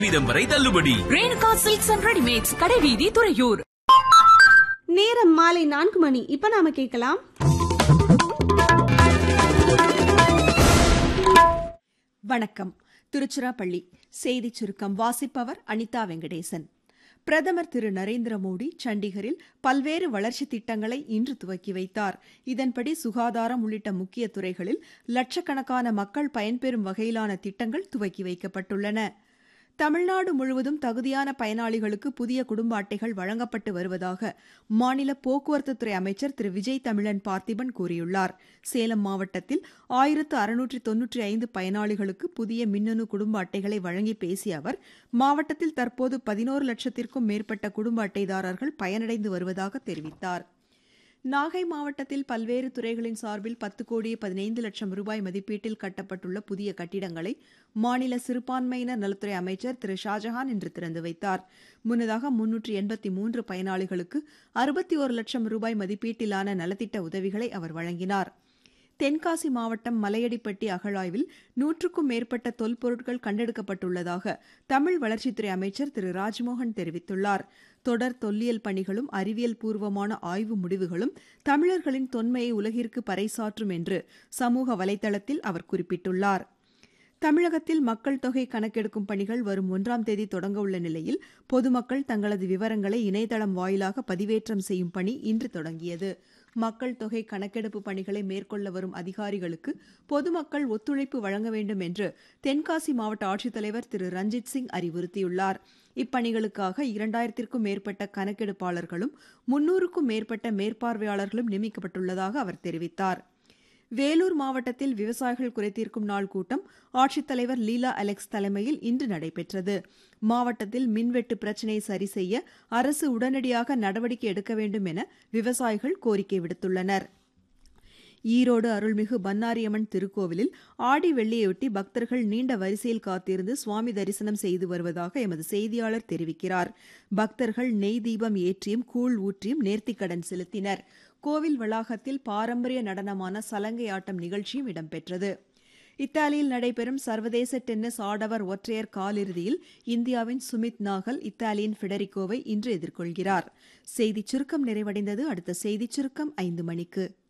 வீதம் வரை தள்ளுபடி ரேணுகா சில்க்ஸ் அண்ட் ரெடிமேட்ஸ் கடைவீதி துறையூர் நேரம் மாலை நான்கு மணி இப்ப நாம கேட்கலாம் வணக்கம் திருச்சிராப்பள்ளி செய்திச் சுருக்கம் வாசிப்பவர் அனிதா வெங்கடேசன் பிரதமர் திரு நரேந்திர மோடி சண்டிகரில் பல்வேறு வளர்ச்சித் திட்டங்களை இன்று துவக்கி வைத்தார் இதன்படி சுகாதாரம் உள்ளிட்ட முக்கிய துறைகளில் லட்சக்கணக்கான மக்கள் பயன்பெறும் வகையிலான திட்டங்கள் துவக்கி வைக்கப்பட்டுள்ளன தமிழ்நாடு முழுவதும் தகுதியான பயனாளிகளுக்கு புதிய குடும்ப அட்டைகள் வழங்கப்பட்டு வருவதாக மாநில போக்குவரத்துத்துறை அமைச்சர் திரு விஜய் தமிழன் பார்த்திபன் கூறியுள்ளார் சேலம் மாவட்டத்தில் ஆயிரத்து அறுநூற்றி தொன்னூற்றி ஐந்து பயனாளிகளுக்கு புதிய மின்னணு குடும்ப அட்டைகளை வழங்கி பேசிய அவர் மாவட்டத்தில் தற்போது பதினோரு லட்சத்திற்கும் மேற்பட்ட குடும்ப அட்டைதாரர்கள் பயனடைந்து வருவதாக தெரிவித்தார் நாகை மாவட்டத்தில் பல்வேறு துறைகளின் சார்பில் பத்து கோடியே பதினைந்து லட்சம் ரூபாய் மதிப்பீட்டில் கட்டப்பட்டுள்ள புதிய கட்டிடங்களை மாநில சிறுபான்மையினர் நலத்துறை அமைச்சர் திரு ஷாஜஹான் இன்று திறந்து வைத்தார் முன்னதாக முன்னூற்று எண்பத்தி மூன்று பயனாளிகளுக்கு அறுபத்தி ஒரு லட்சம் ரூபாய் மதிப்பீட்டிலான நலத்திட்ட உதவிகளை அவர் வழங்கினார் தென்காசி மாவட்டம் மலையடிப்பட்டி அகழாய்வில் நூற்றுக்கும் மேற்பட்ட தொல்பொருட்கள் கண்டெடுக்கப்பட்டுள்ளதாக தமிழ் வளர்ச்சித்துறை அமைச்சர் திரு ராஜ்மோகன் தெரிவித்துள்ளார் தொடர் தொல்லியல் பணிகளும் அறிவியல் பூர்வமான ஆய்வு முடிவுகளும் தமிழர்களின் தொன்மையை உலகிற்கு பறைசாற்றும் என்று சமூக வலைதளத்தில் அவர் குறிப்பிட்டுள்ளார் தமிழகத்தில் மக்கள் தொகை கணக்கெடுக்கும் பணிகள் வரும் ஒன்றாம் தேதி தொடங்க உள்ள நிலையில் பொதுமக்கள் தங்களது விவரங்களை இணையதளம் வாயிலாக பதிவேற்றம் செய்யும் பணி இன்று தொடங்கியது மக்கள் தொகை கணக்கெடுப்பு பணிகளை மேற்கொள்ள வரும் அதிகாரிகளுக்கு பொதுமக்கள் ஒத்துழைப்பு வழங்க வேண்டும் என்று தென்காசி மாவட்ட ஆட்சித்தலைவர் திரு ரஞ்சித் சிங் அறிவுறுத்தியுள்ளார் இப்பணிகளுக்காக இரண்டாயிரத்திற்கும் மேற்பட்ட கணக்கெடுப்பாளர்களும் முன்னூறுக்கும் மேற்பட்ட மேற்பார்வையாளர்களும் நியமிக்கப்பட்டுள்ளதாக அவர் தெரிவித்தார் வேலூர் மாவட்டத்தில் விவசாயிகள் குறைதீர்க்கும் நாள் கூட்டம் ஆட்சித்தலைவர் லீலா அலெக்ஸ் தலைமையில் இன்று நடைபெற்றது மாவட்டத்தில் மின்வெட்டு பிரச்சினையை சரி செய்ய அரசு உடனடியாக நடவடிக்கை எடுக்க வேண்டும் என விவசாயிகள் கோரிக்கை விடுத்துள்ளனர் ஈரோடு அருள்மிகு பன்னாரியம்மன் திருக்கோவிலில் ஆடி வெள்ளியொட்டி பக்தர்கள் நீண்ட வரிசையில் காத்திருந்து சுவாமி தரிசனம் செய்து வருவதாக எமது செய்தியாளர் தெரிவிக்கிறார் பக்தர்கள் நெய் தீபம் ஏற்றியும் கூழ் ஊற்றியும் நேர்த்திக்கடன் செலுத்தினர் கோவில் வளாகத்தில் பாரம்பரிய நடனமான சலங்கை ஆட்டம் நிகழ்ச்சியும் இடம்பெற்றது இத்தாலியில் நடைபெறும் சர்வதேச டென்னிஸ் ஆடவர் ஒற்றையர் காலிறுதியில் இந்தியாவின் சுமித் நாகல் இத்தாலியின் ஃபெடரிகோவை இன்று எதிர்கொள்கிறார் செய்திச் சுருக்கம் நிறைவடைந்தது அடுத்த செய்திச் சுருக்கம் ஐந்து மணிக்கு